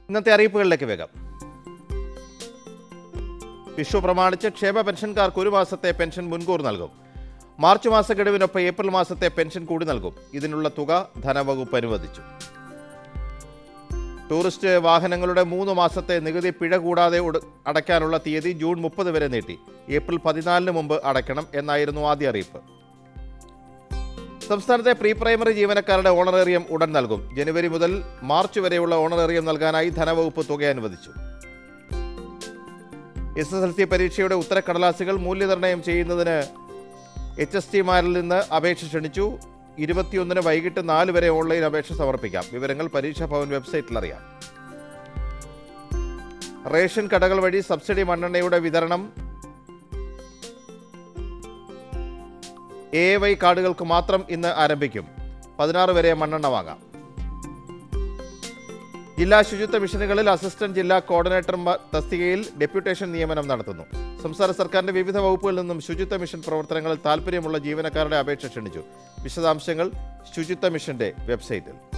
ഇന്നത്തെ അറിയിപ്പുകളിലേക്ക് വേഗം വിഷു പ്രമാണിച്ച് ക്ഷേമ പെൻഷൻകാർക്ക് ഒരു മാസത്തെ പെൻഷൻ മുൻകൂർ നൽകും മാർച്ച് മാസ ഗഡുവിനൊപ്പം ഏപ്രിൽ മാസത്തെ പെൻഷൻ കൂടി നൽകും ഇതിനുള്ള തുക ധനവകുപ്പ് അനുവദിച്ചു ടൂറിസ്റ്റ് വാഹനങ്ങളുടെ മൂന്ന് മാസത്തെ നികുതി പിഴ കൂടാതെ ഉട- അടയ്ക്കാനുള്ള തീയതി ജൂൺ മുപ്പത് വരെ നീട്ടി ഏപ്രിൽ പതിനാലിന് മുമ്പ് അടയ്ക്കണം എന്നായിരുന്നു ആദ്യ അറിയിപ്പ് സംസ്ഥാനത്തെ പ്രീ പ്രൈമറി ജീവനക്കാരുടെ ഓണറേറിയം ഉടൻ നൽകും ജനുവരി മുതൽ മാർച്ച് വരെയുള്ള ഓണറേറിയം നൽകാനായി ധനവകുപ്പ് തുക അനുവദിച്ചു എസ് എസ് എൽ സി പരീക്ഷയുടെ ഉത്തരക്കടലാസുകൾ മൂല്യനിർണ്ണയം ചെയ്യുന്നതിന് എച്ച് എസ് ടിമാരിൽ നിന്ന് അപേക്ഷ ക്ഷണിച്ചു ഇരുപത്തിയൊന്നിന് വൈകിട്ട് നാല് വരെ ഓൺലൈൻ അപേക്ഷ സമർപ്പിക്കാം വിവരങ്ങൾ പരീക്ഷാ ഭവൻ വെബ്സൈറ്റിൽ അറിയാം റേഷൻ കടകൾ വഴി സബ്സിഡി മണ്ണെണ്ണയുടെ വിതരണം എ വൈ കാർഡുകൾക്ക് മാത്രം ഇന്ന് ആരംഭിക്കും പതിനാറ് വരെ മണ്ണെണ്ണ വാങ്ങാം ജില്ലാ ശുചിത്വ മിഷനുകളിൽ അസിസ്റ്റന്റ് ജില്ലാ കോർഡിനേറ്റർ തസ്തികയിൽ ഡെപ്യൂട്ടേഷൻ നിയമനം നടത്തുന്നു സംസ്ഥാന സർക്കാരിന്റെ വിവിധ വകുപ്പുകളിൽ നിന്നും ശുചിത്വ മിഷൻ പ്രവർത്തനങ്ങളിൽ താൽപ്പര്യമുള്ള ജീവനക്കാരുടെ അപേക്ഷ ക്ഷണിച്ചു വിശദാംശങ്ങൾ ശുചിത്വ മിഷന്റെ വെബ്സൈറ്റിൽ